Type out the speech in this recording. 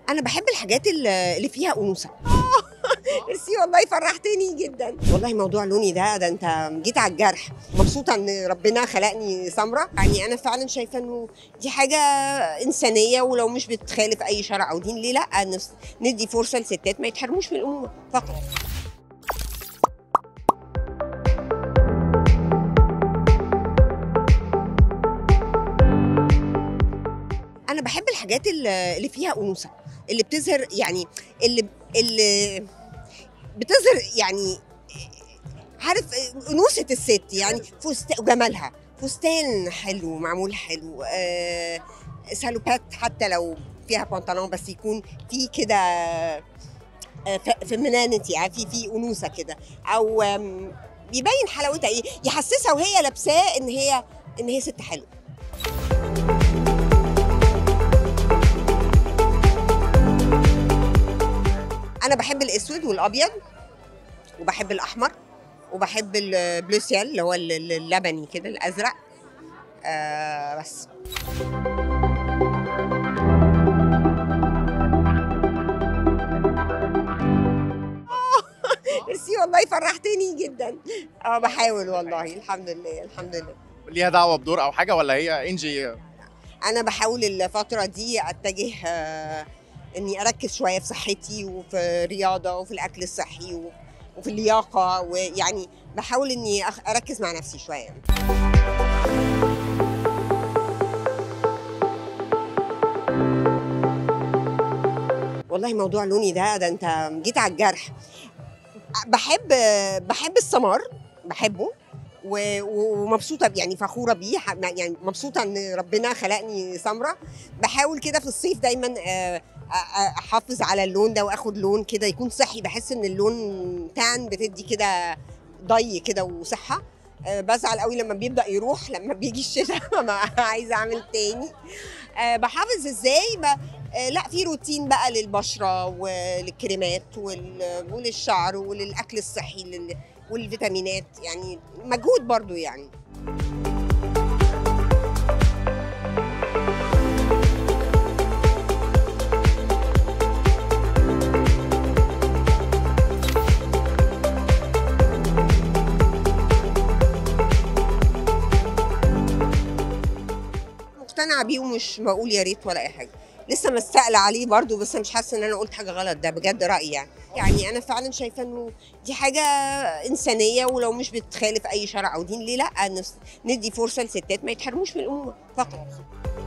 انا بحب الحاجات اللي اللي فيها انوثه ميرسي والله فرحتني جدا والله موضوع لوني ده ده انت جيت على الجرح مبسوطه ان ربنا خلقني سمراء يعني انا فعلا شايفه انه دي حاجه انسانيه ولو مش بتخالف اي شرع او دين ليه لا نس- ندي فرصه لستات ما يتحرموش من الامومه فقط انا بحب الحاجات اللي اللي فيها انوثه اللي بتظهر يعني اللي اللي بتظهر يعني عارف انوثه الست يعني فست وجمالها فستان حلو معمول حلو آه سالوبات حتى لو فيها بنطلون بس يكون في كده فيمينينيتي يعني في في انوثه كده او آم، يبين حلاوتها ايه يحسسها وهي لابساه ان هي ان هي ست حلوه انا بحب الاسود والابيض وبحب الاحمر وبحب البلو سيال اللي هو ال- ال- اللبني كده الازرق آه بس ميرسي والله فرحتني جدا اه بحاول والله الحمد لله الحمد لله ليها دعوه بدور او حاجه ولا هي انجي انا بحاول الفتره دي اتجه آه، اني اركز شويه في صحتي وفي الرياضه وفي الاكل الصحي و- وفي اللياقه ويعني بحاول اني أخ- اركز مع نفسي شويه والله موضوع لوني ده ده انت جيت على الجرح بحب بحب السمار بحبه و- و- ومبسوطه يعني فخوره بيه ح- يعني مبسوطه ان ربنا خلقني سمراء بحاول كده في الصيف دايما آه، أ- أ- احافظ على اللون ده واخد لون كده يكون صحي بحس ان اللون تان بتدي كده ضي كده وصحه آه، بزعل قوي لما بيبدا يروح لما بيجي الشتاء ببقى عايزه اعمل تاني آه، بحافظ ازاي ب... آه، لا في روتين بقى للبشره وللكريمات وال... وللشعر وللاكل الصحي لل... والفيتامينات يعني مجهود برضو يعني مقتنعه بيه ومش بقول يا ريت ولا اي حاجه لسه مستقلة عليه برضو بس مش حاسه ان انا قلت حاجه غلط ده بجد رايي يعني يعني انا فعلا شايفه انه دي حاجه انسانيه ولو مش بتخالف اي شرع او دين ليه لا نس- ندي فرصه لستات ما يتحرموش من الامومه فقط